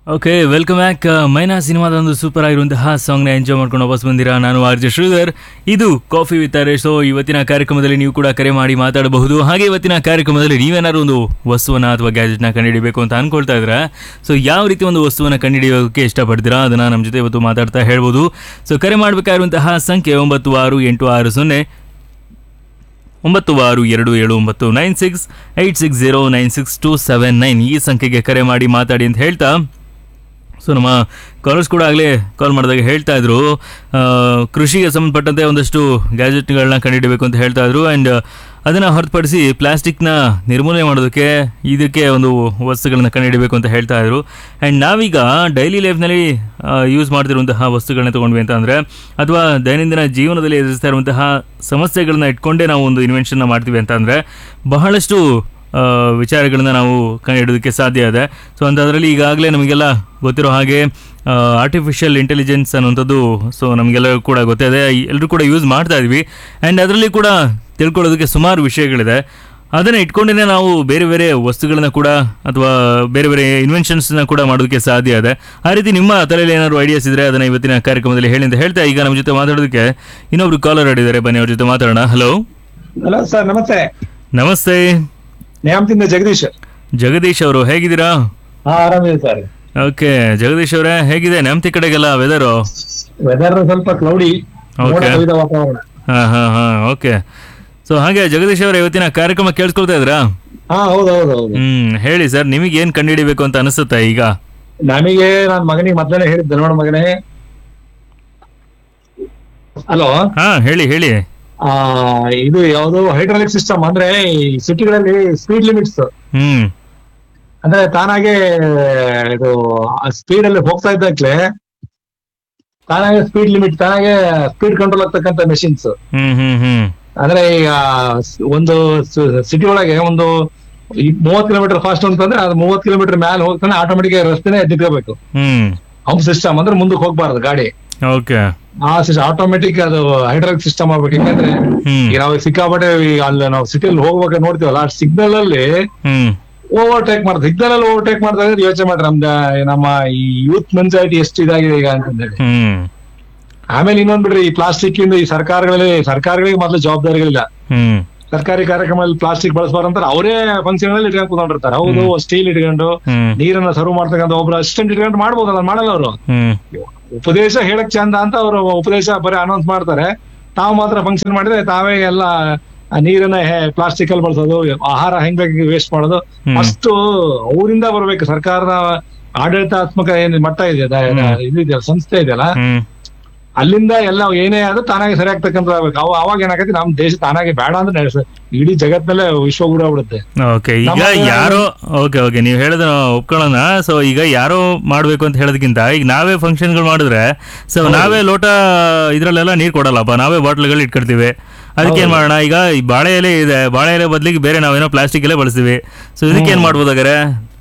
Okay welcome back ಮೈನಾ ಸಿನಿಮಾದ ಒಂದು super ಆಗಿರುವಂತಹ ಸಾಂಗ್ನ ಎಂಜಾಯ್ ಮಾಡ್ಕೊಂಡು ವಾಪಸ್ ಬಂದಿರಾ ನಾನು ಆರ್ ಜೆ ಶ್ರೀಧರ್ ಇದು ಕಾಫಿ ವಿತ್ ಸೊ ಇವತ್ತಿನ ಕಾರ್ಯಕ್ರಮದಲ್ಲಿ ನೀವು ಕೂಡ ಕರೆ ಮಾಡಿ ಮಾತಾಡಬಹುದು ಹಾಗೆ ಇವತ್ತಿನ ಕಾರ್ಯಕ್ರಮದಲ್ಲಿ ನೀವೇನಾದ್ರು ಒಂದು ವಸ್ತುವನ್ನ ಅಥವಾ ಗ್ಯಾಜೆಟ್ನ ಕಂಡುಹಿಡಿಯಬೇಕು ಅಂತ ಅನ್ಕೊಳ್ತಾ ಇದ್ರೆ ಸೊ ಯಾವ ರೀತಿ ಒಂದು ವಸ್ತುವನ್ನ ಕಂಡುಹಿಡಿಯೋಕೆ ಇಷ್ಟಪಡ್ತೀರಾ ಅದನ್ನ ನಮ್ಮ ಜೊತೆ ಇವತ್ತು ಮಾತಾಡ್ತಾ ಹೇಳ್ಬೋದು ಸೊ ಕರೆ ಮಾಡಬೇಕಾಗಿರುವಂತಹ ಸಂಖ್ಯೆ ಒಂಬತ್ತು ಆರು ಎಂಟು ಆರು ಸೊನ್ನೆ ಒಂಬತ್ತು ಆರು ಎರಡು ಏಳು ಒಂಬತ್ತು nine six eight six zero nine six two seven nine ಈ ಸಂಖ್ಯೆಗೆ ಕರೆ ಮಾಡಿ ಮಾತಾಡಿ ಅಂತ ಹೇಳ್ತಾ ಸೊ ನಮ್ಮ ಕಾಲರ್ಸ್ ಕೂಡ ಆಗಲೇ ಕಾಲ್ ಮಾಡಿದಾಗ ಹೇಳ್ತಾ ಇದ್ರು ಆ, ಕೃಷಿಗೆ ಸಂಬಂಧಪಟ್ಟಂತೆ ಒಂದಷ್ಟು ಗ್ಯಾಜೆಟ್ಗಳನ್ನ ಕಂಡುಹಿಡಬೇಕು ಅಂತ ಹೇಳ್ತಾ ಇದ್ರು ಆ್ಯಂಡ್ ಅದನ್ನು ಹೊರತುಪಡಿಸಿ ಪ್ಲಾಸ್ಟಿಕ್ನ ನಿರ್ಮೂಲನೆ ಮಾಡೋದಕ್ಕೆ ಇದಕ್ಕೆ ಒಂದು ವಸ್ತುಗಳನ್ನ ಕಂಡುಹಿಡಬೇಕು ಅಂತ ಹೇಳ್ತಾ ಇದ್ರು ಆ್ಯಂಡ್ ನಾವೀಗ ಡೈಲಿ ಲೈಫ್ನಲ್ಲಿ ಯೂಸ್ ಮಾಡ್ತಿರುವಂತಹ ವಸ್ತುಗಳನ್ನ ತೊಗೊಂಡ್ವಿ ಅಂತ ಅಂದರೆ ಅಥವಾ ದೈನಂದಿನ ಜೀವನದಲ್ಲಿ ಎದುರಿಸ್ತಾ ಇರುವಂತಹ ಸಮಸ್ಯೆಗಳನ್ನ ಇಟ್ಕೊಂಡೇ ನಾವು ಒಂದು ಇನ್ವೆನ್ಷನ್ನ ಮಾಡ್ತೀವಿ ಅಂತ ಅಂದರೆ ಬಹಳಷ್ಟು ಆ, ವಿಚಾರಗಳನ್ನ ನಾವು ಕಂಡುಹಿಡೋದಕ್ಕೆ ಸಾಧ್ಯ ಇದೆ ಸೊ ಅಂಥದ್ರಲ್ಲಿ ಈಗಾಗಲೇ ನಮಗೆಲ್ಲ ಗೊತ್ತಿರೋ ಹಾಗೆ ಆರ್ಟಿಫಿಷಿಯಲ್ ಇಂಟೆಲಿಜೆನ್ಸ್ ಅನ್ನುವಂಥದ್ದು ಸೊ ನಮಗೆಲ್ಲ ಕೂಡ ಗೊತ್ತಿದೆ ಎಲ್ಲರೂ ಕೂಡ ಯೂಸ್ ಮಾಡ್ತಾ ಇದ್ವಿ ಆ್ಯಂಡ್ ಅದರಲ್ಲಿ ಕೂಡ ತಿಳ್ಕೊಳ್ಳೋದಕ್ಕೆ ಸುಮಾರು ವಿಷಯಗಳಿದೆ ಅದನ್ನು ಇಟ್ಕೊಂಡೇ ನಾವು ಬೇರೆ ಬೇರೆ ವಸ್ತುಗಳನ್ನ ಕೂಡ ಅಥವಾ ಬೇರೆ ಬೇರೆ ಇನ್ವೆನ್ಷನ್ಸ್ನ ಕೂಡ ಮಾಡೋದಕ್ಕೆ ಸಾಧ್ಯ ಇದೆ ಆ ರೀತಿ ನಿಮ್ಮ ತಲೆಯಲ್ಲಿ ಏನಾದ್ರು ಐಡಿಯಾಸ್ ಇದ್ರೆ ಅದನ್ನು ಇವತ್ತಿನ ಕಾರ್ಯಕ್ರಮದಲ್ಲಿ ಹೇಳಿ ಅಂತ ಹೇಳ್ತಾ ಈಗ ನಮ್ಮ ಜೊತೆ ಮಾತಾಡೋದಕ್ಕೆ ಇನ್ನೊಬ್ರು ಕಾಲರ್ ಆಡಿದ್ದಾರೆ ಬನ್ನಿ ಅವ್ರ ಜೊತೆ ಮಾತಾಡೋಣ ಹಲೋ ಹಲೋ ಸರ್ ನಮಸ್ತೆ ನಮಸ್ತೆ ನ್ಯಾಮತಿಂದ ಜಗದೀಶ್ ಜಗದೀಶ್ ಅವರು ಹೇಗಿದ್ದೀರಾ ಹಾ ಆರಾಮಿದೆ ಸರ್ ಓಕೆ ಜಗದೀಶ್ ಅವರೇ ಹೇಗಿದೆ ನೆಮ್ತಿ ಕಡೆಗೆಲ್ಲ ವೆದರು ವೆದರ್ ಸ್ವಲ್ಪ ಕ್ಲೌಡಿ Okay. ವಾತಾವರಣ ಹಾ ಹಾ ಹಾ ಓಕೆ ಸೊ ಹಾಗೆ ಜಗದೀಶ್ ಅವರ ಇವತ್ತಿನ ಕಾರ್ಯಕ್ರಮ ಕೇಳಿಸ್ಕೊಳ್ತಾ ಇದ್ರಾ ಹಾ ಹೌದು ಹೌದು ಹೌದು ಹ್ಮ್ ಹೇಳಿ ಸರ್ ನಿಮಗೆ ಏನ್ ಕಂಡುಹಿಡಿಬೇಕು ಅಂತ ಅನಿಸುತ್ತಾ ಈಗ ನಮಗೆ ನನ್ನ ಮಗನಿಗೆ ಮೊದಲೇ ಹೇಳಿದ್ದೆ ನೋಡ ಮಗನೇ ಹಲೋ ಹಾ ಹೇಳಿ ಹೇಳಿ ಆ ಇದು ಯಾವುದು ಹೈಡ್ರಾಲಿಕ್ ಸಿಸ್ಟಮ್ ಅಂದ್ರೆ ಈ ಸಿಟಿಗಳಲ್ಲಿ ಸ್ಪೀಡ್ ಲಿಮಿಟ್ಸ್ ಹ್ಮ್ ಅಂದ್ರೆ ತಾನಾಗೆ ಇದು ಸ್ಪೀಡ್ ಅಲ್ಲಿ ಹೋಗ್ತಾ ಇದ್ದಕ್ಲೆ ತಾನಾಗೆ ಸ್ಪೀಡ್ ಲಿಮಿಟ್ ತಾನಾಗೆ ಸ್ಪೀಡ್ ಕಂಟ್ರೋಲ್ ಆಗ್ತಕ್ಕಂತ ಮೆಷಿನ್ಸ್ ಹ್ಮ್ ಹ್ಮ್ ಹ್ಮ್ ಅಂದ್ರೆ ಈಗ ಸ್- ಒಂದು ಸಿಟಿ ಒಳಗೆ ಒಂದು ಮೂವತ್ ಕಿಲೋಮೀಟರ್ ಫಾಸ್ಟ್ ಅಂತಂದ್ರೆ ಅದು ಮೂವತ್ ಕಿಲೋಮೀಟರ್ ಮೇಲೆ ಹೋಗ್ತಾನೆ ಆಟೋಮೆಟಿಕ್ ರಸ್ತೆನೆ ನಿಂತ್ಕೋಬೇಕು ಹ್ಮ್ ಹಂಪ್ ಸಿಸ್ಟಮ್ ಅಂದ್ರೆ ಮುಂದಕ್ಕೆ ಹೋಗ್ಬಾರ್ದು ಗಾಡಿ ಓಕೆ ಆ ಆಟೋಮೆಟಿಕ್ ಅದು ಹೈಡ್ರಾಲಿಕ್ ಸಿಸ್ಟಮ್ ಆಗ್ಬೇಕು ಯಾಕಂದ್ರೆ ಹ್ಮ್ ಈಗ ನಾವು ಸಿಕ್ಕಾಪಟ್ಟೆ ಈಗ ಅಲ್ಲಿ ನಾವು ಸಿಟಿಯಲ್ಲಿ ಹೋಗ್ಬೇಕು ನೋಡ್ತೀವಲ್ಲ ಆ ಸಿಗ್ನಲ್ ಅಲ್ಲಿ ಹ್ಮ್ ಓವರ್ಟೇಕ್ ಮಾಡ್ತಾರೆ ಸಿಗ್ನಲ್ ಅಲ್ಲಿ ಓವರ್ಟೇಕ್ ಮಾಡ್ತಾ ಇದ್ರೆ ಯೋಚನೆ ಮಾಡ್ರಿ ನಮ್ದ ನಮ್ಮ ಈ ಯೂತ್ ಮೆನ್ಸಾಲಿಟಿ ಎಷ್ಟು ಇದಾಗಿದೆ ಈಗ ಅಂತಂದೇಳಿ ಹ್ಮ್ ಆಮೇಲೆ ಇನ್ನೊಂದ್ ಬಿಡ್ರಿ ಈ ಪ್ಲಾಸ್ಟಿಕ್ ಇಂದ ಈ ಸರ್ಕಾರಗಳಲ್ಲಿ ಸರ್ಕಾರಗಳಿಗೆ ಮೊದಲು ಜವಾಬ್ದಾರಿಗಳಿಲ್ಲ ಹ್ಮ್ ಸರ್ಕಾರಿ ಕಾರ್ಯಕ್ರಮದಲ್ಲಿ ಪ್ಲಾಸ್ಟಿಕ್ ಬಳಸಬಾರ್ದು ಅಂತಾರೆ ಅವರೇ ಫಂಕ್ಷನ್ ಅಲ್ಲಿ ಇಟ್ಕೊಂಡು ಕೂತ್ಕೊಂಡಿರ್ತಾರೆ ಹೌದು ಸ್ಟೀಲ್ ಇಟ್ಕೊಂಡು ಹ್ಮ್ ನೀರನ್ನ ಸರ್ವ್ ಮಾಡ್ತಕ್ಕಂಥ ಒಬ್ರು ಅಸಿಸ್ಟೆಂಟ್ ಇಟ್ಕೊಂಡು ಮಾಡ್ಬೋದಲ್ಲ ಮಾಡಲ್ಲ ಅವರು ಹ್ಮ್ ಉಪದೇಶ ಹೇಳಕ್ ಚಂದ ಅಂತ ಅವರು ಉಪದೇಶ ಬರೀ ಅನೌನ್ಸ್ ಮಾಡ್ತಾರೆ ತಾವು ಮಾತ್ರ ಫಂಕ್ಷನ್ ಮಾಡಿದ್ರೆ ತಾವೇ ಎಲ್ಲ ಆ ನೀರನ್ನ ಪ್ಲಾಸ್ಟಿಕ್ ಅಲ್ಲಿ ಬಳಸೋದು ಆಹಾರ ಹೆಂಗ್ ಬೇಕು ವೇಸ್ಟ್ ಮಾಡೋದು ಹ್ಮ್. ಅಷ್ಟು ಅವರಿಂದ ಬರ್ಬೇಕು ಸರ್ಕಾರದ ಆಡಳಿತಾತ್ಮಕ ಏನ್ ಮಟ್ಟ ಇದೆ ದ- ದ- ಇದು ಇದೆಯಲ್ಲ ಸಂಸ್ಥೆ ಇದೆಯಲ್ಲ ಹ್ಮ್ ಅಲ್ಲಿಂದ ಎಲ್ಲ ಏನೇ ಆದ್ರೂ ತಾನಾಗೆ ಸರಿ ಆಗ್ತಕ್ಕಂಥ ಆಗ್ಬೇಕು. ಅವ ಅವಾಗ ಏನಾಗತ್ತೆ ನಮ್ ದೇಶ ತಾನಾಗೆ ಬೇಡ ಅಂದ್ರೆ ನಡೆಸ ಇಡೀ ಜಗತ್ನಲ್ಲೇ ವಿಶ್ವ ಕೂಡ ಬಿಡುತ್ತೆ ಓಕೆ ಈಗ ನಮ್ಮ- ಯಾರೋ ಓಕೆ ಓಕೆ ನೀವು ಹೇಳೋದನ್ನ ಒಪ್ಕೊಳ್ಳೋಣ ಸೊ ಈಗ ಯಾರೋ ಮಾಡ್ಬೇಕು ಅಂತ ಹೇಳೋದಕ್ಕಿಂತ ಈಗ ನಾವೇ ಫಂಕ್ಷನ್ಗಳು ಮಾಡಿದ್ರೆ ಸೊ ನಾವೇ ಲೋಟ ಇದ್ರಲ್ಲೆಲ್ಲ ನೀರು ಕೊಡಲ್ಲಪ್ಪ ನಾವೇ ಬಾಟ್ಲ್ಗಳು ಇಟ್ಕೊಳ್ತೀವಿ ಅದಕ್ಕೆ ಏನ್ ಮಾಡೋಣ ಈಗ ಈ ಬಾಳೆ ಎಲೆ ಇದೆ ಬಾಳೆ ಎಲೆ ಬದಲಿಗೆ ಬೇರೆ ನಾವೇನೋ ಪ್ಲಾಸ್ಟಿಕ್ ಎಲೆ ಬಳಸ್ತೀವಿ ಸೊ ಇದಕ್ಕೆ ಏನ್ ಮಾಡ್ಬೋದು ಹಾಗಾರೆ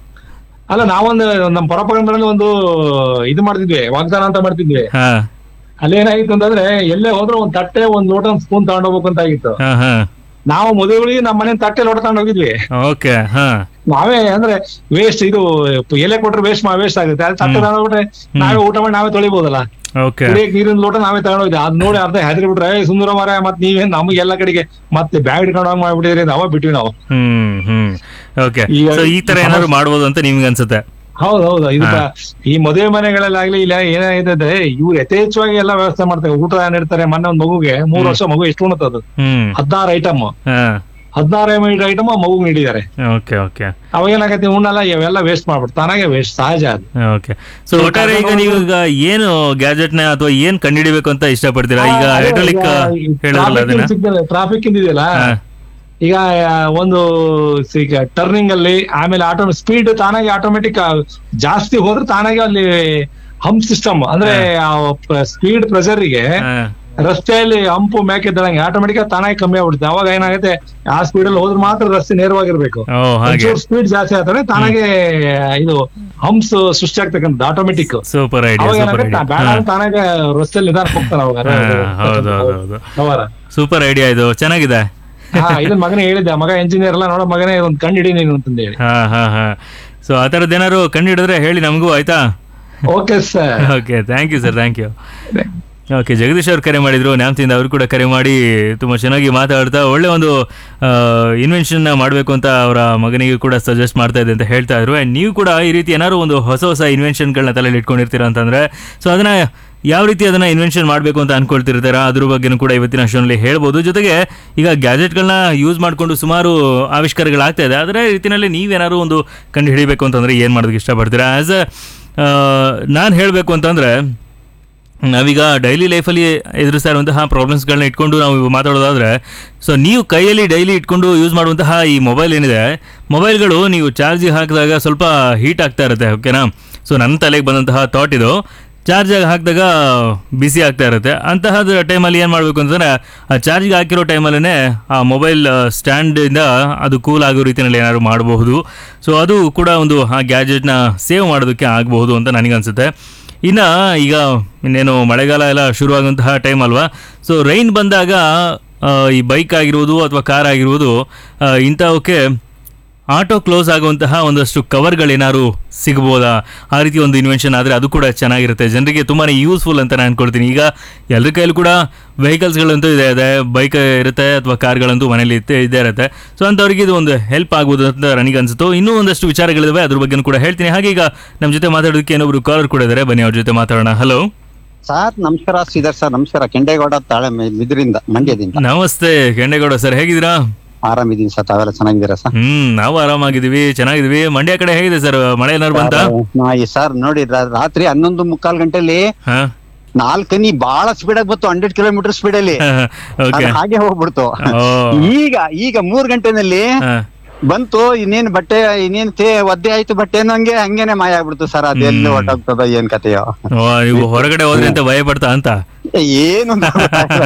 ಅಲ್ಲ ನಾವೊಂದು ನಮ್ಮ ಪರಪರಂದ್ರಲ್ಲಿ ಒಂದು ಇದು ಮಾಡ್ತಿದ್ವಿ ವಾಗ್ದಾನ ಅಂತ ಮಾಡ್ತಿದ್ವಿ ಹಾ ಅಲ್ಲೇನಾಗಿತ್ತು ಅಂತಂದ್ರೆ ಎಲ್ಲೇ ಹೋದ್ರೆ ಒಂದ್ ತಟ್ಟೆ ಒಂದ್ ಲೋಟ ಒಂದ್ ಸ್ಪೂನ್ ತಗೊಂಡ್ ಹೋಗ್ಬೇಕು ಅಂತ ಆಗಿತ್ತು ಹಾ ಹಾ ನಾವು ಮದುವೆಗಳಿಗೆ ನಮ್ಮ ಮನೆ ತಟ್ಟೆ ಲೋಟ ತಗೊಂಡ್ ಹೋಗಿದ್ವಿ ಓಕೆ ಹಾ ನಾವೇ ಅಂದ್ರೆ ವೇಸ್ಟ್ ಇದು ಎಲೆ ಕೊಟ್ರೆ ವೇಸ್ಟ್ ವೇಸ್ಟ್ ಆಗುತ್ತೆ ಅದ್ ತಟ್ಟೆ ತಗೊಂಡ್ ಹೋಗ್ಬಿಟ್ರೆ ನಾವೇ ಊಟ ಮಾಡಿ ನಾವೇ ತೊಳಿಬಹುದಲ್ಲ ಓಕೆ ಕುಡಿಯಕ್ ನೀರಿನ ಲೋಟ ನಾವೇ ತಗೊಂಡ್ ಹೋಗಿದ್ವಿ ಅದ್ ನೋಡಿ ಅರ್ಧ ಹೆದರಿ ಬಿಟ್ರೆ "ಏ, ಸುಂದರ ಮರ ಮತ್ ನೀವೇನ್ ನಮಗೆ ಎಲ್ಲ ಕಡೆಗೆ ಮತ್ತೆ ಬ್ಯಾಗ್ ಇಟ್ಕೊಂಡು ಹೋಗಿ ಮಾಡ್ಬಿಟ್ಟಿದ್ರಿ ಅಂತ ಅವಾಗ ಬಿಟ್ವಿ ನಾವು ಹ್ಮ್ ಹ್ಮ್ ಓಕೆ ಈಗ- ಸೊ ಈ ತರ ಏನಾದ್ರು ಮಾಡ್ಬೋದು ಅಂತ ನಿಮ್ಗೆ ಅನ್ಸುತ್ತೆ ಹೌದು ಹೌದು ಇದು ಈ ಮದುವೆ ಮನೆಗಳಲ್ಲಾಗ್ಲಿ ಇಲ್ಲ ಏನಾಗಿದೆ ಇವ್ರು ಯಥೇಚ್ಛವಾಗಿ ಎಲ್ಲ ವ್ಯವಸ್ಥೆ ಮಾಡ್ತಾರೆ ಊಟ ನೀಡ್ತಾರೆ ಮೊನ್ನೆ ಒಂದ್ ಮಗುಗೆ ಮೂರ್ ವರ್ಷ ಮಗು ಎಷ್ಟು ಉಣ್ಣತ್ತದು ಹ್ಮ್ ಹದಿನಾರು ಐಟಮ್ ಹಾ ಹದಿನಾರು ಐಟಮ್ ಮಗು ನೀಡಿದ್ದಾರೆ ಓಕೆ ಓಕೆ ಅವಾಗ ಏನಾಗತ್ತೆ ಉಣ್ಣಲ್ಲ ಇವೆಲ್ಲ ವೇಸ್ಟ್ ಮಾಡ್ಬಿಟ್ಟು ತಾನಾಗೆ ವೇಸ್ಟ್ ಸಹಜ ಅದು ಓಕೆ ಸೊ ಒಟ್ಟಾರೆ ಈಗ ನೀವು ಈಗ ಏನು ಗ್ಯಾಜೆಟ್ ನ ಅಥವಾ ಏನ್ ಕಂಡುಹಿಡಿಬೇಕು ಅಂತ ಇಷ್ಟಪಡ್ತೀರಾ ಈಗ ಹೈಡ್ರಾಲಿಕ್ ಹೇಳಿದ್ರಲ್ಲ ಅದನ್ನ ಟ್ರಾಫಿಕ್ ಇದೆಯಲ್ಲ ಹಾ. ಈಗ ಆ, ಒಂದು ಟರ್ನಿಂಗ್ ಅಲ್ಲಿ ಆಮೇಲೆ ಆಟೋ ಸ್ಪೀಡ್ ತಾನಾಗೆ ಆಟೋಮೆಟಿಕ್ ಜಾಸ್ತಿ ಹೋದ್ರೆ ತಾನಾಗೆ ಅಲ್ಲಿ ಹಂಪ್ ಸಿಸ್ಟಮ್ ಅಂದ್ರೆ ಸ್ಪೀಡ್ ಪ್ರೆಷರ್ ಗೆ ಹಾ. ರಸ್ತೆಯಲ್ಲಿ ಹಂಪು ಮೇಕೆದ್ದಳಂಗೆ ಆಟೋಮೆಟಿಕ್ ತಾನಾಗಿ ಕಮ್ಮಿ ಆಗ್ಬಿಡುತ್ತೆ ಅವಾಗ ಏನಾಗುತ್ತೆ ಆ ಸ್ಪೀಡ್ ಅಲ್ಲಿ ಹೋದ್ರೆ ಮಾತ್ರ ರಸ್ತೆ ನೇರವಾಗಿರ್ಬೇಕು ಓ ಹಾಗೆ ಸ್ಪೀಡ್ ಜಾಸ್ತಿ ಆಗ್ತದೆ ತಾನಾಗೆ ಇದು ಹಂಪ್ಸ್ ಸೃಷ್ಟಿ ಆಗ್ತಕ್ಕಂಥದ್ದು ಆಟೋಮೆಟಿಕ್ ಸೂಪರ್ ಐಡಿಯಾ ಅವಾಗ ಸೂಪರ್ ಏನಾಗುತ್ತೆ ಬೇಡ ಐಡಿಯಾ ಅಂತ ತಾನಾಗೆ ರಸ್ತೆಯಲ್ಲಿ ನಿಧಾನ ಹೋಗ್ತಾನೆ ಅವಾಗ ಹೌದು ಹೌದು ಹೌದು ಅವರ ಸೂಪರ್ ಐಡಿಯಾ ಇದು ಚೆನ್ನಾಗಿದೆ ಹಾ ಇದನ್ ಮಗನೇ ಹೇಳಿದ್ದೆ ಮಗ ಎಂಜಿನಿಯರ್ ಎಲ್ಲ ನೋಡೋ ಮಗನೇ ಒಂದ್ ಕಂಡು ಹಿಡಿ ನೀನು ಅಂತಂದು ಹೇಳಿ ಹಾ ಹಾ ಹಾ ಸೊ ಆ ಥರದ್ದು ಏನಾದ್ರು ಕಂಡುಹಿಡಿದ್ರೆ ಹೇಳಿ ನಮಗೂ ಆಯ್ತಾ okay sir okay thank you sir thank you okay Jagadish ಅವ್ರು ಕರೆ ಮಾಡಿದ್ರು ನ್ಯಾಮ್ತಿಂದ ಅವರು ಕೂಡ ಕರೆ ಮಾಡಿ ತುಂಬ ಚೆನ್ನಾಗಿ ಮಾತಾಡ್ತಾ ಒಳ್ಳೆ ಒಂದು ಇನ್ವೆನ್ಷನ್ ಮಾಡಬೇಕು ಅಂತ ಅವರ ಮಗನಿಗೆ ಕೂಡ ಸಜೆಸ್ಟ್ ಮಾಡ್ತಾ ಇದೆ ಅಂತ ಹೇಳ್ತಾ ಇದ್ರು ಆ್ಯಂಡ್ ನೀವು ಕೂಡ ಈ ರೀತಿ ಏನಾದ್ರು ಒಂದು ಹೊಸ ಹೊಸ ಇನ್ವೆನ್ಷನ್ಗಳನ್ನ ತಲೆಯಲ್ಲಿ ಇಟ್ಕೊಂಡಿರ್ತೀರಾ ಅಂತಂದರೆ ಸೊ ಅದನ್ನು ಯಾವ ರೀತಿ ಅದನ್ನು ಇನ್ವೆನ್ಷನ್ ಮಾಡಬೇಕು ಅಂತ ಅನ್ಕೊಳ್ತಿರ್ತೀರಾ ಅದ್ರ ಬಗ್ಗೆನೂ ಕೂಡ ಇವತ್ತಿನ ಶೋನಲ್ಲಿ ಹೇಳ್ಬೋದು ಜೊತೆಗೆ ಈಗ ಗ್ಯಾಜೆಟ್ಗಳನ್ನ ಯೂಸ್ ಮಾಡಿಕೊಂಡು ಸುಮಾರು ಆವಿಷ್ಕಾರಗಳಾಗ್ತಾ ಇದೆ ಅದರ ರೀತಿಯಲ್ಲಿ ನೀವೇನಾದ್ರು ಒಂದು ಕಂಡು ಹಿಡಿಬೇಕು ಅಂತಂದರೆ ಏನು ಮಾಡೋದಕ್ಕೆ ಇಷ್ಟಪಡ್ತೀರಾ ಆ್ಯಸ್ ಅ ನಾನು ಹೇಳಬೇಕು ಅಂತಂದರೆ ನಾವೀಗ ಡೈಲಿ ಲೈಫಲ್ಲಿ ಎದುರಿಸ್ತಾ ಇರುವಂತಹ ಪ್ರಾಬ್ಲಮ್ಸ್ಗಳನ್ನ ಇಟ್ಕೊಂಡು ನಾವು ಮಾತಾಡೋದಾದ್ರೆ ಸೊ ನೀವು ಕೈಯಲ್ಲಿ ಡೈಲಿ ಇಟ್ಕೊಂಡು ಯೂಸ್ ಮಾಡುವಂತಹ ಈ ಮೊಬೈಲ್ ಏನಿದೆ ಮೊಬೈಲ್ಗಳು ನೀವು ಚಾರ್ಜಿಗೆ ಹಾಕಿದಾಗ ಸ್ವಲ್ಪ ಹೀಟ್ ಆಗ್ತಾ ಇರುತ್ತೆ ಓಕೆನಾ ಸೊ ನನ್ನ ತಲೆಗೆ ಬಂದಂತಹ ಥಾಟ್ ಇದು ಚಾರ್ಜಾಗಿ ಹಾಕಿದಾಗ ಬಿಸಿ ಆಗ್ತಾ ಇರುತ್ತೆ ಅಂತಹದ ಟೈಮಲ್ಲಿ ಏನು ಮಾಡಬೇಕು ಅಂತಂದರೆ ಆ ಚಾರ್ಜ್ಗೆ ಹಾಕಿರೋ ಟೈಮಲ್ಲೇ ಆ ಮೊಬೈಲ್ ಸ್ಟ್ಯಾಂಡಿಂದ ಅದು ಕೂಲ್ ಆಗೋ ರೀತಿಯಲ್ಲಿ ಏನಾದ್ರು ಮಾಡಬಹುದು ಸೊ ಅದು ಕೂಡ ಒಂದು ಆ ಗ್ಯಾಜೆಟ್ನ ಸೇವ್ ಮಾಡೋದಕ್ಕೆ ಆಗಬಹುದು ಅಂತ ನನಗನ್ಸುತ್ತೆ ಇನ್ನು ಈಗ ಇನ್ನೇನು ಮಳೆಗಾಲ ಎಲ್ಲ ಶುರುವಾಗುವಂತಹ ಟೈಮ್ ಅಲ್ವಾ ಸೊ ರೈನ್ ಬಂದಾಗ ಆ, ಈ ಬೈಕ್ ಆಗಿರುವುದು ಅಥವಾ ಕಾರ್ ಆಗಿರುವುದು ಆ, ಇಂಥವಕ್ಕೆ ಆಟೋ ಕ್ಲೋಸ್ ಆಗುವಂತಹ ಒಂದಷ್ಟು ಕವರ್ಗಳೇನಾದ್ರು ಸಿಗ್ಬೋದಾ ಆ ರೀತಿ ಒಂದು ಇನ್ವೆನ್ಷನ್ ಆದರೆ ಅದು ಕೂಡ ಚೆನ್ನಾಗಿರುತ್ತೆ ಜನರಿಗೆ ತುಂಬಾ ಯೂಸ್ಫುಲ್ ಅಂತ ನಾನು ಅನ್ಕೊಳ್ತೀನಿ ಈಗ ಎಲ್ಲರ ಕೈಲೂ ಕೂಡ ವೆಹಿಕಲ್ಸ್ಗಳಂತೂ ಇದೆ ಇದೆ ಬೈಕ್ ಇರುತ್ತೆ ಅಥವಾ ಕಾರ್ಗಳಂತೂ ಮನೇಲಿ ಇತ್ತೆ ಇದ್ದೇ ಇರುತ್ತೆ ಸೊ ಅಂಥವ್ರಿಗೆ ಇದು ಒಂದು ಹೆಲ್ಪ್ ಆಗ್ಬೋದು ಅಂತ ನನಗೆ ಅನ್ಸುತ್ತೋ ಇನ್ನೂ ಒಂದಷ್ಟು ವಿಚಾರಗಳಿದಾವೆ ಅದ್ರ ಬಗ್ಗೆ ಕೂಡ ಹೇಳ್ತೀನಿ ಹಾಗೆ ಈಗ ನಮ್ಮ ಜೊತೆ ಮಾತಾಡೋದಕ್ಕೆ ಏನೊಬ್ರು ಕಾಲರ್ ಕೂಡ ಇದ್ದಾರೆ ಬನ್ನಿ ಅವ್ರ ಜೊತೆ ಮಾತಾಡೋಣ ಹಲೋ ಸರ್ ನಮಸ್ಕಾರ ಶ್ರೀಧರ್ ಸರ್ ನಮಸ್ಕಾರ ಕೆಂಡೇಗೌಡ ತಾಳೆ ಮಿದ್ರಿಂದ ಮಂಡ್ಯದಿಂದ ನಮಸ್ತೆ ಕೆಂಡೇಗೌಡ ಸರ್ ಹೇಗಿದ್ದೀರಾ ಆರಾಮಿದ್ದೀನಿ ಸರ್ ತಾವೆಲ್ಲ ಚೆನ್ನಾಗಿದ್ದೀರಾ ಸರ್ ಹ್ಮ್ ನಾವು ಆರಾಮಾಗಿದ್ದೀವಿ ಚೆನ್ನಾಗಿದ್ದೀವಿ ಮಂಡ್ಯ ಕಡೆ ಹೇಗಿದೆ ಸರ್ ಮಳೆ ಏನಾರು ಬಂತ ಸರ್ ನೋಡಿ ರಾ- ರಾತ್ರಿ ಹನ್ನೊಂದು ಮುಕ್ಕಾಲ್ ಗಂಟೆಲಿ ಹಾ ನಾಲ್ಕನಿ ಬಹಳ ಸ್ಪೀಡ್ ಆಗಿ ಬಂತು ಹಂಡ್ರೆಡ್ ಕಿಲೋಮೀಟರ್ ಸ್ಪೀಡ್ ಅಲ್ಲಿ ಓಕೆ ಅದು ಹಾಗೆ ಹೋಗ್ಬಿಡ್ತು ಓ ಈಗ ಈಗ ಮೂರ್ ಗಂಟೆನಲ್ಲಿ ಹಾ. ಬಂತು ಇನ್ನೇನ್ ಬಟ್ಟೆ ಇನ್ನೇನ್ ತೇ ಒದ್ದೆ ಆಯ್ತು ಬಟ್ಟೆ ಹಂಗೆ ಹಂಗೇನೆ ಮಾಯ ಆಗ್ಬಿಡ್ತು ಸರ್ ಅದೆಲ್ಲಿ ಹ್ಮ್. ಹೊಟ್ಟೋಗ್ತದ ಏನ್ ಕತೆಯೋ ಓ, ನೀವು ಹೊರಗಡೆ ಹೋದ್ರಿ ಅಂತ ಭಯ ಪಡ್ತಾ ಅಂತ ಏನು ಅಂತ ಗೊತ್ತಾಗಲ್ಲ.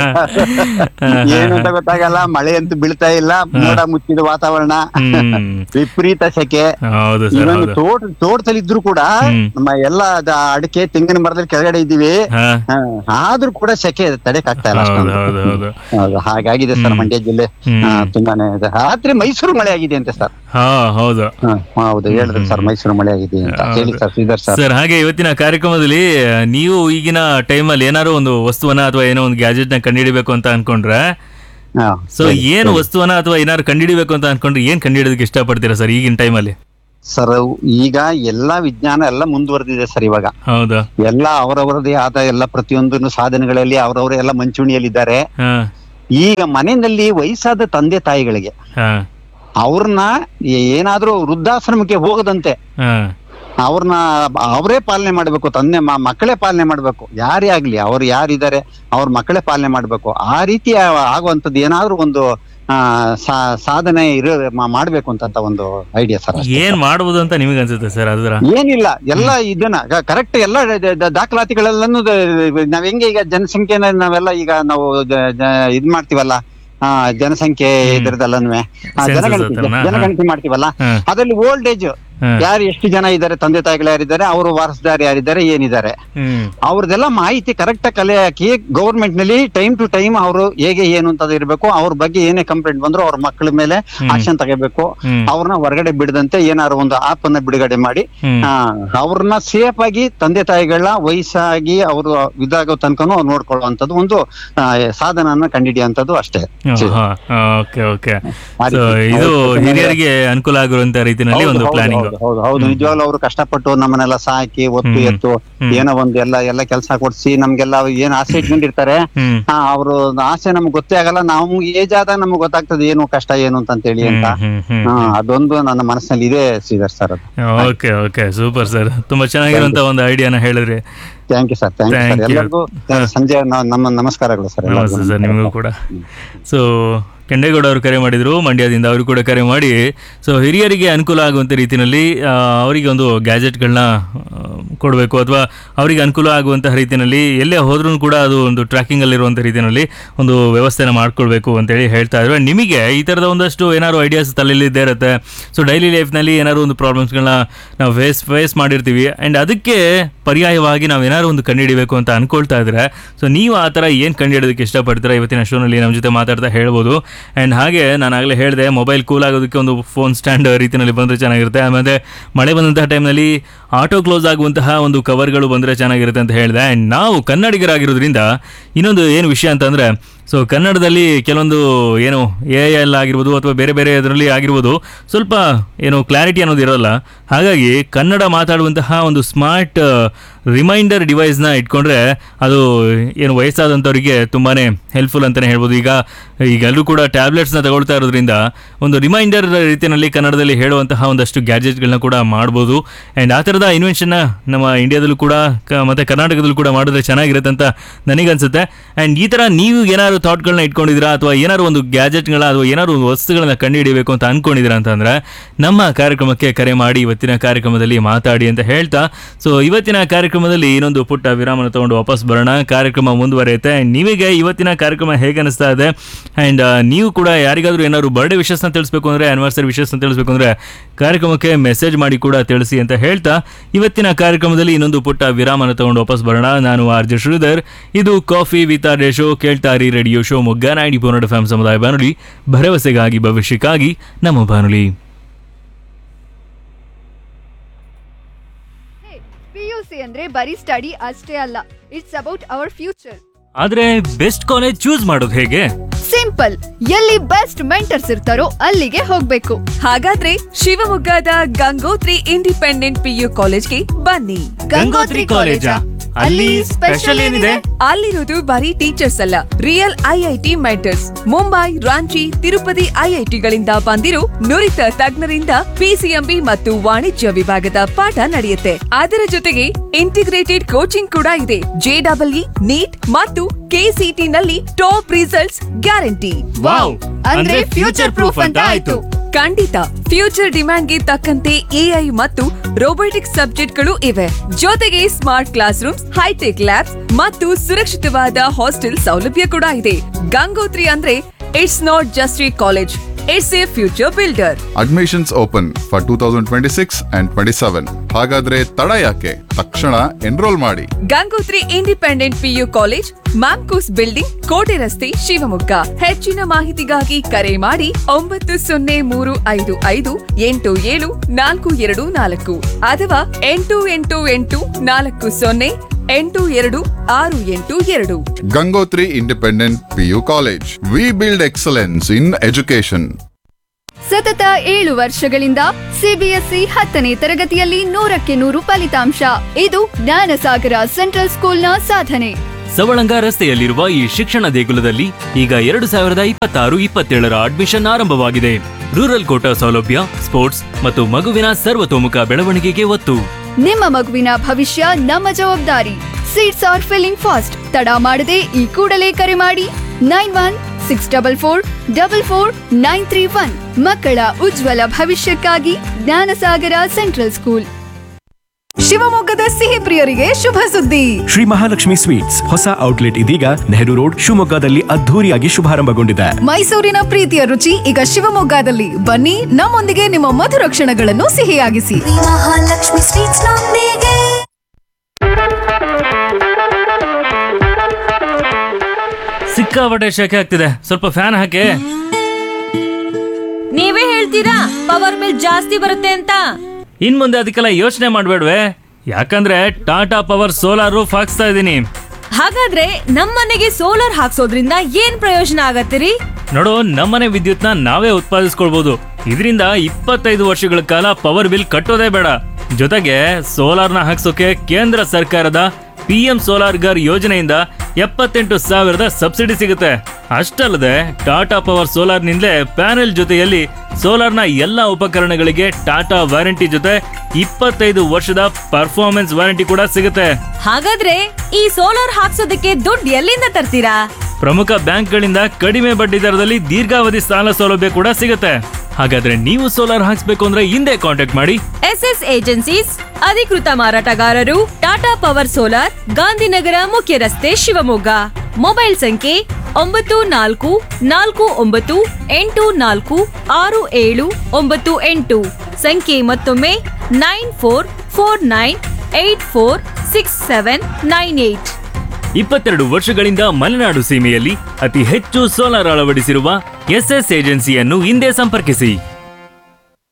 ಏನು ಅಂತ ಗೊತ್ತಾಗಲ್ಲ ಮಳೆ ಅಂತೂ ಬೀಳ್ತಾ ಇಲ್ಲ ಮೋಡ ಮುಚ್ಚಿದ ವಾತಾವರಣ ಹ್ಮ್ ವಿಪರೀತ ಸೆಕೆ ಹೌದು ಸರ್ ಇವನ್ ಹೌದು ತೋಟ ತೋಟದಲ್ಲಿ ಇದ್ರು ಕೂಡ ಹ್ಮ್. ನಮ್ಮ ಎಲ್ಲ ಅದ ಅಡಿಕೆ ತೆಂಗಿನ ಮರದಲ್ಲಿ ಕೆಳಗಡೆ ಇದ್ದೀವಿ ಹಾ ಹ, ಆದ್ರೂ ಕೂಡ ಸೆಕೆ ತಡೆಕ್ ಆಗ್ತಾ ಇಲ್ಲ ಹೌದು ಅಷ್ಟೊಂದು. ಹೌದು ಹೌದು ಹೌದು ಹಾಗಾಗಿದೆ ಸರ್ ಹ್ಮ್. ಮಂಡ್ಯ ಜಿಲ್ಲೆ ಹ್ಮ್. ಹ, ತುಂಬಾನೇ ಇದೆ ರಾತ್ರಿ ಮೈಸೂರು ಮಳೆ ಆಗಿದೆ ಅಂತೆ ಸರ್ ಹಾ ಹೌದು ಹ, ಹೌದು ಹೇಳಿದ್ರು ಸರ್ ಮೈಸೂರು ಮಳೆ ಆಗಿದೆ ಅಂತ ಹೌದು. ಹೇಳಿ ಸರ್ ಶ್ರೀಧರ್ ಸರ್ ಸರ್ ಹಾಗೆ ಇವತ್ತಿನ ಕಾರ್ಯಕ್ರಮದಲ್ಲಿ ಆ, ನೀವು ಈಗಿನ ಟೈಮಲ್ಲಿ ಏನಾದ್ರು ಒಂದು ವಸ್ತುವನ್ನ ಅಥವಾ ಏನೋ ಒಂದು ಗ್ಯಾಜೆಟ್ ನ ಕಂಡುಹಿಡಿಬೇಕು ಅಂತ ಅನ್ಕೊಂಡ್ರೆ ಹ, ಸೊ ಹೇಳಿ, ಏನು ಹೇಳಿ. ವಸ್ತುವನ್ನ ಅಥವಾ ಏನಾದ್ರು ಕಂಡುಹಿಡಿಬೇಕು ಅಂತ ಅನ್ಕೊಂಡ್ರೆ ಏನ್ ಕಂಡುಹಿಡೋದಕ್ಕೆ ಇಷ್ಟಪಡ್ತೀರಾ ಸರ್ ಈಗಿನ ಟೈಮಲ್ಲಿ ಸರ್ ಈಗ ಎಲ್ಲಾ ವಿಜ್ಞಾನ ಎಲ್ಲ ಮುಂದುವರೆದಿದೆ ಸರ್ ಇವಾಗ ಹೌದಾ ಎಲ್ಲ ಅವರವರದೇ ಆದ ಎಲ್ಲ ಪ್ರತಿಯೊಂದು ಸಾಧನೆಗಳಲ್ಲಿ ಅವರವರ ಎಲ್ಲ ಮಂಚೂಣಿಯಲ್ಲಿದ್ದಾರೆ ಹಾ ಈಗ ಮನೆಯಲ್ಲಿ ವಯಸ್ಸಾದ ತಂದೆ ತಾಯಿಗಳಿಗೆ ಹಾ ಅವ್ರನ್ನ ಏನಾದ್ರೂ ವೃದ್ಧಾಶ್ರಮಕ್ಕೆ ಹೋಗದಂತೆ ಹಾ ಅವ್ರನ್ನ ಅವರೇ ಪಾಲನೆ ಮಾಡ್ಬೇಕು ತಂದೆ ಮ- ಮಕ್ಕಳೇ ಪಾಲನೆ ಮಾಡ್ಬೇಕು ಯಾರೇ ಆಗ್ಲಿ ಅವ್ರು ಯಾರಿದ್ದಾರೆ ಅವ್ರ ಮಕ್ಕಳೇ ಪಾಲನೆ ಮಾಡ್ಬೇಕು ಆ ರೀತಿ ಆ- ಆಗುವಂತದ್ದು ಏನಾದ್ರೂ ಒಂದು ಆ, ಸಾ- ಸಾಧನೆ ಇರೋ ಮಾ- ಮಾಡ್ಬೇಕು ಅಂತ ಒಂದು ಐಡಿಯಾ ಸರ್ ಅಷ್ಟೇ. ಏನ್ ಮಾಡ್ಬೋದು ಅಂತ ನಿಮಗೆ ಅನ್ಸುತ್ತೆ ಸರ್ ಅದರ ಏನಿಲ್ಲ ಎಲ್ಲ ಇದನ್ನ ಕರೆಕ್ಟ್ ಎಲ್ಲ ದ- ದ- ದಾಖಲಾತಿಗಳೆಲ್ಲನೂ ದ- ನಾವ್ ಹೆಂಗೆ ಈಗ ಜನಸಂಖ್ಯೆನ ನಾವೆಲ್ಲ ಈಗ ನಾವು ಜ- ಜ- ಇದ್ ಮಾಡ್ತೀವಲ್ಲ ಆ ಜನಸಂಖ್ಯೆ ಇದ್ರದಲ್ಲೂ Census ಜನಗಣತಿ ಹತ್ರನಾ? ಹಾ. ಜನಗಣತಿ ಮಾಡ್ತೀವಲ್ಲ ಹಾ. ಅದ್ರಲ್ಲಿ ಓಲ್ಡ್ ಏಜ್ ಹಾ. ಯಾರು ಎಷ್ಟು ಜನ ಇದ್ದಾರೆ ತಂದೆ ತಾಯಿಗಳು ಯಾರಿದ್ದಾರೆ ಅವರು ವಾರಸದಾರ ಯಾರಿದ್ದಾರೆ ಏನಿದ್ದಾರೆ ಹ್ಮ್ ಅವ್ರದೆಲ್ಲ ಮಾಹಿತಿ ಕರೆಕ್ಟ್ ಕಲೆ ಹಾಕಿ ಗೌರ್ಮೆಂಟ್ ನಲ್ಲಿ ಟೈಮ್ ಟು ಟೈಮ್ ಅವರು ಹೇಗೆ ಏನು ಅಂತ ಇರಬೇಕು ಅವ್ರ ಬಗ್ಗೆ ಏನೇ ಕಂಪ್ಲೇಂಟ್ ಬಂದ್ರು ಅವ್ರ ಮಕ್ಕಳ ಮೇಲೆ ಹ್ಮ್. ಆಕ್ಷನ್ ತಗೋಬೇಕು ಹ್ಮ್ ಅವ್ರನ್ನ ಹೊರಗಡೆ ಬಿಡದಂತೆ ಏನಾದ್ರು ಒಂದು ಆಪ್ ಅನ್ನ ಬಿಡುಗಡೆ ಮಾಡಿ ಹ್ಮ್ ಆ, ಅವ್ರನ್ನ ಸೇಫ್ ಆಗಿ ತಂದೆ ತಾಯಿಗಳನ್ನ ವಯಸ್ಸಾಗಿ ಅವರು ಇದಾಗೋ ತನಕನು ಅವ್ರು ನೋಡ್ಕೊಳ್ಳುವಂತದ್ದು ಒಂದು ಆ, ಸಾಧನನ ಕಂಡಿಡಿಯುವಂತದ್ದು ಅಷ್ಟೇ ಓಕೆ ಓಕೆ ಆ ಸೊ ರೀತಿ. ಇದು ಹೌದು. ಹಿರಿಯರಿಗೆ ಅನುಕೂಲ ಆಗಿರುವಂತ ರೀತಿಯಲ್ಲಿ ಹೌದು, ಒಂದು ಹೌದು, ಪ್ಲಾನಿಂಗ್ ಹೌದು, ಹೌದು ಹೌದು ನಿಜವಾಗ್ಲೂ ಅವರು ಕಷ್ಟಪಟ್ಟು ನಮ್ಮನ್ನೆಲ್ಲ ಸಾಕಿ ಒತ್ತು ಹ್ಮ್. ಎತ್ತು ಹ್ಮ್. ಏನೋ ಒಂದು ಎಲ್ಲ ಎಲ್ಲ ಕೆಲಸ ಕೊಡ್ಸಿ ನಮ್ಗೆಲ್ಲ ಏನ್ ಆಸೆ ಇಟ್ಕೊಂಡಿರ್ತಾರೆ ಹ್ಮ್ ಹಾ ಅವರು ಆಸೆ ನಮ್ಗೆ ಗೊತ್ತೇ ಆಗಲ್ಲ ನಾವು ಏಜ್ ಆದಾಗ ನಮ್ಗೆ ಗೊತ್ತಾಗ್ತದೆ ಏನು ಕಷ್ಟ ಏನು ಅಂತ ಹೇಳಿ ಅಂತ ಹ್ಮ್ ಹ್ಮ್ ಹಾ ಅದೊಂದು ನನ್ನ ಮನಸ್ಸಿನಲ್ಲಿ ಇದೆ ಶ್ರೀಧರ್ ಸರ್ ಅದು ಓಕೆ ಓಕೆ ಸೂಪರ್ ಸರ್ ತುಂಬಾ ಚೆನ್ನಾಗಿರುವಂತ ಒಂದು ಐಡಿಯಾನ ಹೇಳಿದ್ರಿ thank you sir thank you Thank sir you. ಎಲ್ಲರಿಗೂ ಸಂಜೆ ನ- ನಮ್ಮ ನಮಸ್ಕಾರಗಳು ಸರ್ ನಮಸ್ತೆ ಸರ್ ನಿಮಗೂ ಕೂಡ ಸೊ ಕೆಂಡೇಗೌಡ ಅವರು ಕರೆ ಮಾಡಿದ್ರು ಮಂಡ್ಯದಿಂದ ಅವರು ಕೂಡ ಕರೆ ಮಾಡಿ ಸೊ ಹಿರಿಯರಿಗೆ ಅನುಕೂಲ ಆಗುವಂಥ ರೀತಿಯಲ್ಲಿ ಆ, ಅವರಿಗೆ ಒಂದು ಗ್ಯಾಜೆಟ್ಗಳನ್ನ ಕೊಡಬೇಕು ಅಥವಾ ಅವರಿಗೆ ಅನುಕೂಲ ಆಗುವಂತಹ ರೀತಿಯಲ್ಲಿ ಎಲ್ಲೇ ಹೋದ್ರೂ ಕೂಡ ಅದು ಒಂದು ಟ್ರ್ಯಾಕಿಂಗಲ್ಲಿರುವಂಥ ರೀತಿಯಲ್ಲಿ ಒಂದು ವ್ಯವಸ್ಥೆನ ಮಾಡ್ಕೊಳ್ಬೇಕು ಅಂತೇಳಿ ಹೇಳ್ತಾ ಇದ್ರು And ನಿಮಗೆ ಈ ಥರದ ಒಂದಷ್ಟು ಏನಾದ್ರು ಐಡಿಯಾಸ್ ತಲೆಯಲ್ಲಿ ಇದ್ದೇ ಇರುತ್ತೆ ಸೊ ಡೈಲಿ ಲೈಫ್ನಲ್ಲಿ ಏನಾದ್ರು ಒಂದು ಪ್ರಾಬ್ಲಮ್ಸ್ಗಳನ್ನ ನಾವು ಫೇಸ್ ಫೇಸ್ ಮಾಡಿರ್ತೀವಿ ಆ್ಯಂಡ್ ಅದಕ್ಕೆ ಪರ್ಯಾಯವಾಗಿ ನಾವು ಏನಾದ್ರು ಒಂದು ಕಂಡುಹಿಡಿಬೇಕು ಅಂತ ಅನ್ಕೊಳ್ತಾ ಇದ್ರೆ ಸೊ ನೀವು ಆ ಥರ ಏನು ಕಂಡುಹಿಡೋದಕ್ಕೆ ಇಷ್ಟಪಡ್ತೀರಾ ಇವತ್ತಿನ ಶೋನಲ್ಲಿ ನಮ್ಮ ಜೊತೆ ಮಾತಾಡ್ತಾ ಹೇಳ್ಬೋದು ಆ್ಯಂಡ್ ಹಾಗೆ ನಾನು ಆಗಲೇ ಹೇಳಿದೆ ಮೊಬೈಲ್ ಕೂಲ್ ಆಗೋದಕ್ಕೆ ಒಂದು ಫೋನ್ ಸ್ಟ್ಯಾಂಡ್ ರೀತಿಯಲ್ಲಿ ಬಂದರೆ ಚೆನ್ನಾಗಿರುತ್ತೆ ಆಮೇಲೆ ಮಳೆ ಬಂದಂತಹ ಟೈಮ್ನಲ್ಲಿ ಆಟೋ ಕ್ಲೋಸ್ ಆಗುವಂತಹ ಒಂದು ಕವರ್ಗಳು ಬಂದರೆ ಚೆನ್ನಾಗಿರುತ್ತೆ ಅಂತ ಹೇಳಿದೆ ಆ್ಯಂಡ್ ನಾವು ಕನ್ನಡಿಗರಾಗಿರೋದ್ರಿಂದ ಇನ್ನೊಂದು ಏನು ವಿಷಯ ಅಂತಂದರೆ ಸೊ ಕನ್ನಡದಲ್ಲಿ ಕೆಲವೊಂದು ಏನು ಎ ಎಲ್ ಆಗಿರ್ಬೋದು ಅಥವಾ ಬೇರೆ ಬೇರೆ ಅದರಲ್ಲಿ ಆಗಿರ್ಬೋದು ಸ್ವಲ್ಪ ಏನು ಕ್ಲಾರಿಟಿ ಅನ್ನೋದು ಇರೋಲ್ಲ ಹಾಗಾಗಿ ಕನ್ನಡ ಮಾತಾಡುವಂತಹ ಒಂದು ಸ್ಮಾರ್ಟ್ ರಿಮೈಂಡರ್ ಡಿವೈಸ್ನ ಇಟ್ಕೊಂಡ್ರೆ ಅದು ಏನು ವಯಸ್ಸಾದಂಥವರಿಗೆ ತುಂಬಾ ಹೆಲ್ಪ್ಫುಲ್ ಅಂತಲೇ ಹೇಳ್ಬೋದು ಈಗ ಈಗ ಎಲ್ಲರೂ ಕೂಡ ಟ್ಯಾಬ್ಲೆಟ್ಸ್ನ ತಗೊಳ್ತಾ ಇರೋದ್ರಿಂದ ಒಂದು ರಿಮೈಂಡರ್ ರೀತಿಯಲ್ಲಿ ಕನ್ನಡದಲ್ಲಿ ಹೇಳುವಂತಹ ಒಂದಷ್ಟು ಗ್ಯಾಜೆಟ್ಗಳನ್ನ ಕೂಡ ಮಾಡ್ಬೋದು ಆ್ಯಂಡ್ ಆ ಥರದ ಇನ್ವೆನ್ಷನ್ನ ನಮ್ಮ ಇಂಡಿಯಾದಲ್ಲೂ ಕೂಡ ಕ ಮತ್ತು ಕರ್ನಾಟಕದಲ್ಲೂ ಕೂಡ ಮಾಡಿದ್ರೆ ಚೆನ್ನಾಗಿರುತ್ತೆ ಅಂತ ನನಗನ್ಸುತ್ತೆ ಆ್ಯಂಡ್ ಈ ಥರ ನೀವು ಏನಾದ್ರು ಥಾಟ್ಗಳನ್ನ ಇಟ್ಕೊಂಡಿದ್ದೀರಾ ಅಥವಾ ಏನಾದ್ರು ಒಂದು ಗ್ಯಾಜೆಟ್ಗಳ ಅಥವಾ ಏನಾದ್ರು ಒಂದು ವಸ್ತುಗಳನ್ನ ಕಂಡುಹಿಡಿಯಬೇಕು ಅಂತ ಅನ್ಕೊಂಡಿದ್ದೀರಾ ಅಂತಂದ್ರೆ ನಮ್ಮ ಕಾರ್ಯಕ್ರಮಕ್ಕೆ ಕರೆ ಮಾಡಿ ಇವತ್ತಿನ ಕಾರ್ಯಕ್ರಮದಲ್ಲಿ ಮಾತಾಡಿ ಅಂತ ಹೇಳ್ತಾ ಸೊ ಇವತ್ತಿನ ಕಾರ್ಯಕ್ರಮದಲ್ಲಿ ಇನ್ನೊಂದು ಪುಟ್ಟ ವಿರಾಮನ ತಗೊಂಡು ವಾಪಸ್ ಬರೋಣ ಕಾರ್ಯಕ್ರಮ ಮುಂದುವರಿಯುತ್ತೆ ಆ್ಯಂಡ್ ನಿಮಗೆ ಇವತ್ತಿನ ಕಾರ್ಯಕ್ರಮ ಹೇಗೆ ಅನಿಸ್ತಾ ಇದೆ ಆ್ಯಂಡ್ ನೀವು ಕೂಡ ಯಾರಿಗಾದ್ರೂ ಏನಾದ್ರು ಬರ್ಡೇ ವಿಶಸ್ನ ತಿಳಿಸ್ಬೇಕು ಅಂದರೆ ಆನಿವರ್ಸರಿ ವಿಶಸ್ನ ತಿಳಿಸ್ಬೇಕು ಅಂದರೆ ಕಾರ್ಯಕ್ರಮಕ್ಕೆ ಮೆಸೇಜ್ ಮಾಡಿ ಕೂಡ ತಿಳಿಸಿ ಅಂತ ಹೇಳ್ತಾ ಇವತ್ತಿನ ಕಾರ್ಯಕ್ರಮದಲ್ಲಿ ಇನ್ನೊಂದು ಪುಟ್ಟ ವಿರಾಮನ ತಗೊಂಡು ವಾಪಸ್ ಬರೋಣ ನಾನು ಆರ್ ಜೆ ಶ್ರೀಧರ್ ಇದು ಕಾಫಿ ವಿತ್ ಆರ್ ಶೋ ಕೇಳ್ತಾರಿ radio Shivamogga ninety four F M ಸಮುದಾಯ ಬಾನುಲಿ ಭರವಸೆಗಾಗಿ ಭವಿಷ್ಯಕ್ಕಾಗಿ ನಮ್ಮ ಬಾನುಲಿ ಪಿಯುಸಿ ಅಂದ್ರೆ ಬರೀ ಸ್ಟಡಿ ಅಷ್ಟೇ ಅಲ್ಲ ಇಟ್ಸ್ ಅಬೌಟ್ ಅವರ್ ಫ್ಯೂಚರ್ ಆದ್ರೆ ಬೆಸ್ಟ್ ಕಾಲೇಜ್ ಚೂಸ್ ಮಾಡೋದು ಹೇಗೆ ಸಿಂಪಲ್ ಎಲ್ಲಿ ಬೆಸ್ಟ್ ಮೆಂಟರ್ಸ್ ಇರ್ತಾರೋ ಅಲ್ಲಿಗೆ ಹೋಗ್ಬೇಕು ಹಾಗಾದ್ರೆ ಶಿವಮೊಗ್ಗದ ಗಂಗೋತ್ರಿ ಇಂಡಿಪೆಂಡೆಂಟ್ ಪಿಯು ಕಾಲೇಜ್ಗೆ ಬನ್ನಿ ಗಂಗೋತ್ರಿ ಕಾಲೇಜಾ? ಅಲ್ಲಿ ಸ್ಪೆಷಲ್ ಏನಿದೆ? ಅಲ್ಲಿರೋದು ಬರೀ ಟೀಚರ್ಸ್ ಅಲ್ಲ real IIT mentors Mumbai Ranchi Tirupati ಐಐಟಿಗಳಿಂದ ಬಂದಿರೋ ನುರಿತ ತಜ್ಞರಿಂದ ಪಿಸಿಎಂಬಿ ಮತ್ತು ವಾಣಿಜ್ಯ ವಿಭಾಗದ ಪಾಠ ನಡೆಯುತ್ತೆ ಅದರ ಜೊತೆಗೆ ಇಂಟಿಗ್ರೇಟೆಡ್ ಕೋಚಿಂಗ್ ಕೂಡ ಇದೆ ಜೆಡಬ್ಲ್ಇ ನೀಟ್ ಮತ್ತು ಕೆಸಿಟಿ ನಲ್ಲಿ ಟಾಪ್ ರಿಸಲ್ಟ್ಸ್ ಗ್ಯಾರಂಟಿ ವಾವ್ ಅಂದ್ರೆ ಫ್ಯೂಚರ್ ಪ್ರೂಫ್ ಅಂತ ಆಯ್ತು ಖಂಡಿತ ಫ್ಯೂಚರ್ ಡಿಮ್ಯಾಂಡ್ಗೆ ತಕ್ಕಂತೆ ಎಐ ಮತ್ತು ರೋಬೋಟಿಕ್ಸ್ ಸಬ್ಜೆಕ್ಟ್ಗಳು ಇವೆ ಜೊತೆಗೆ smart classrooms high tech labs ಮತ್ತು ಸುರಕ್ಷಿತವಾದ ಹಾಸ್ಟೆಲ್ ಸೌಲಭ್ಯ ಕೂಡ ಇದೆ ಗಂಗೋತ್ರಿ ಅಂದ್ರೆ it's not just a college it's a future builder admissions open for two thousand twenty six and twenty seven ಹಾಗಾದ್ರೆ ತಡ ಯಾಕೆ ತಕ್ಷಣ ಎನ್ರೋಲ್ ಮಾಡಿ Gangotri independent PU college MAMCOS building ಕೋಟೆ ರಸ್ತೆ ಶಿವಮೊಗ್ಗ ಹೆಚ್ಚಿನ ಮಾಹಿತಿಗಾಗಿ ಕರೆ ಮಾಡಿ ಒಂಬತ್ತು ಸೊನ್ನೆ ಮೂರು ಐದು ಐದು ಎಂಟು ಏಳು ನಾಲ್ಕು ಎರಡು ನಾಲ್ಕು ಅಥವಾ ಎಂಟು ಎಂಟು ಎಂಟು ನಾಲ್ಕು ಸೊನ್ನೆ ಎಂಟು ಎರಡು ಆರು ಎಂಟು ಎರಡು Gangotri independent PU college we build excellence in education ಸತತ ಏಳು ವರ್ಷಗಳಿಂದ ಸಿಬಿಎಸ್ಇ ಹತ್ತನೇ ತರಗತಿಯಲ್ಲಿ ನೂರಕ್ಕೆ ನೂರು ಫಲಿತಾಂಶ ಇದು ಜ್ಞಾನಸಾಗರ ಸೆಂಟ್ರಲ್ ಸ್ಕೂಲ್ನ ಸಾಧನೆ ಸವಳಂಗ ರಸ್ತೆಯಲ್ಲಿರುವ ಈ ಶಿಕ್ಷಣ ದೇಗುಲದಲ್ಲಿ ಈಗ ಎರಡು ಸಾವಿರದ ಇಪ್ಪತ್ತಾರು ಇಪ್ಪತ್ತೇಳರ ಅಡ್ಮಿಷನ್ ಆರಂಭವಾಗಿದೆ ರೂರಲ್ ಕೋಟಾ ಸೌಲಭ್ಯ ಸ್ಪೋರ್ಟ್ಸ್ ಮತ್ತು ಮಗುವಿನ ಸರ್ವತೋಮುಖ ಬೆಳವಣಿಗೆಗೆ ಒತ್ತು ನಿಮ್ಮ ಮಗುವಿನ ಭವಿಷ್ಯ ನಮ್ಮ ಜವಾಬ್ದಾರಿ ಸೀಟ್ಸ್ ಆರ್ ಫಿಲ್ಲಿಂಗ್ ಫಾಸ್ಟ್ ತಡ ಮಾಡದೆ ಈ ಕೂಡಲೇ ಕರೆ ಮಾಡಿ nine one six double four double four nine three one ಮಕ್ಕಳ ಉಜ್ವಲ ಭವಿಷ್ಯಕ್ಕಾಗಿ ಜ್ಞಾನಸಾಗರ ಸೆಂಟ್ರಲ್ ಸ್ಕೂಲ್ ಶಿವಮೊಗ್ಗದ ಸಿಹಿ ಪ್ರಿಯರಿಗೆ ಶುಭ ಸುದ್ದಿ ಶ್ರೀ ಮಹಾಲಕ್ಷ್ಮಿ ಸ್ವೀಟ್ಸ್ ಹೊಸ ಔಟ್ಲೆಟ್ ಇದೀಗ ನೆಹರು ರೋಡ್ ಶಿವಮೊಗ್ಗದಲ್ಲಿ ಅದ್ಧೂರಿಯಾಗಿ ಶುಭಾರಂಭಗೊಂಡಿದೆ ಮೈಸೂರಿನ ಪ್ರೀತಿಯ ರುಚಿ ಈಗ ಶಿವಮೊಗ್ಗದಲ್ಲಿ ಬನ್ನಿ ನಮ್ಮೊಂದಿಗೆ ನಿಮ್ಮ ಮಧುರ ಕ್ಷಣಗಳನ್ನು ಸಿಹಿಯಾಗಿಸಿ ಮಹಾಲಕ್ಷ್ಮಿ ಸ್ವೀಟ್ಸ್ ನೊಂದಿಗೆ ಸಿಕ್ಕಾಪಟ್ಟೆ ಶೆಕೆ ಆಗ್ತಿದೆ ಸ್ವಲ್ಪ ಫ್ಯಾನ್ ಹಾಕಿ ನೀವೇ ಹೇಳ್ತೀರಾ ಪವರ್ ಬಿಲ್ ಜಾಸ್ತಿ ಬರುತ್ತೆ ಅಂತ ಇನ್ ಮುಂದೆ ಅದಕ್ಕೆಲ್ಲ ಯೋಚನೆ ಮಾಡ್ಬೇಡ್ವೆ ಯಾಕಂದ್ರೆ ಟಾಟಾ ಪವರ್ ಸೋಲಾರ್ ರೂಫ್ ಹಾಕ್ಸ್ತಾ ಇದ್ದೀನಿ ಹಾಗಾದ್ರೆ ನಮ್ಮನೆಗೆ ಸೋಲಾರ್ ಹಾಕ್ಸೋದ್ರಿಂದ ಏನ್ ಪ್ರಯೋಜನ ಆಗತ್ತಿರಿ ನೋಡು ನಮ್ಮನೆ ವಿದ್ಯುತ್ನ ನಾವೇ ಉತ್ಪಾದಿಸ್ಕೊಳ್ಬಹುದು ಇದರಿಂದ ಇಪ್ಪತ್ತೈದು ವರ್ಷಗಳ ಕಾಲ ಪವರ್ ಬಿಲ್ ಕಟ್ಟೋದೇ ಬೇಡ ಜೊತೆಗೆ ಸೋಲಾರ್ನ ಹಾಕ್ಸೋಕೆ ಕೇಂದ್ರ ಸರ್ಕಾರದ ಪಿ ಎಂ ಸೋಲಾರ್ ಗರ್ ಯೋಜನೆಯಿಂದ ಎಪ್ಪತ್ತೆಂಟು ಸಾವಿರದ ಸಬ್ಸಿಡಿ ಸಿಗುತ್ತೆ ಅಷ್ಟಲ್ಲದೆ ಟಾಟಾ ಪವರ್ ಸೋಲಾರ್ನಿಂದಲೇ ಪ್ಯಾನೆಲ್ ಜೊತೆಯಲ್ಲಿ ಸೋಲಾರ್ನ ಎಲ್ಲ ಉಪಕರಣಗಳಿಗೆ ಟಾಟಾ ವಾರಂಟಿ ಜೊತೆ ಇಪ್ಪತ್ತೈದು ವರ್ಷದ ಪರ್ಫಾರ್ಮೆನ್ಸ್ ವಾರಂಟಿ ಕೂಡ ಸಿಗುತ್ತೆ ಹಾಗಾದ್ರೆ ಈ ಸೋಲಾರ್ ಹಾಕ್ಸೋದಕ್ಕೆ ದುಡ್ಡು ಎಲ್ಲಿಂದ ತರ್ತೀರಾ ಪ್ರಮುಖ ಬ್ಯಾಂಕ್ಗಳಿಂದ ಕಡಿಮೆ ಬಡ್ಡಿ ದರದಲ್ಲಿ ದೀರ್ಘಾವಧಿ ಸಾಲ ಸೌಲಭ್ಯ ಕೂಡ ಸಿಗುತ್ತೆ ಹಾಗಾದ್ರೆ ನೀವು ಸೋಲಾರ್ ಹಾಕ್ಸ್ಬೇಕು ಅಂದ್ರೆ ಹಿಂದೆ ಕಾಂಟ್ಯಾಕ್ಟ್ ಮಾಡಿ ಎಸ್ ಎಸ್ ಏಜೆನ್ಸೀಸ್ ಅಧಿಕೃತ ಮಾರಾಟಗಾರರು ಟಾಟಾ ಪವರ್ ಸೋಲಾರ್ ಗಾಂಧಿನಗರ ಮುಖ್ಯ ರಸ್ತೆ ಶಿವಮೊಗ್ಗ ಮೊಬೈಲ್ ಸಂಖ್ಯೆ ಒಂಬತ್ತು ನಾಲ್ಕು ನಾಲ್ಕು ಒಂಬತ್ತು ಎಂಟು ನಾಲ್ಕು ಆರು ಏಳು ಒಂಬತ್ತು ಎಂಟು ಸಂಖ್ಯೆ ಮತ್ತೊಮ್ಮೆ nine four four nine eight four six seven nine eight ಇಪ್ಪತ್ತೆರಡು ವರ್ಷಗಳಿಂದ ಮಲೆನಾಡು ಸೀಮೆಯಲ್ಲಿ ಅತಿ ಹೆಚ್ಚು ಸೋಲಾರ್ ಅಳವಡಿಸಿರುವ ಎಸ್ಎಸ್ ಏಜೆನ್ಸಿಯನ್ನು ಹಿಂದೆ ಸಂಪರ್ಕಿಸಿ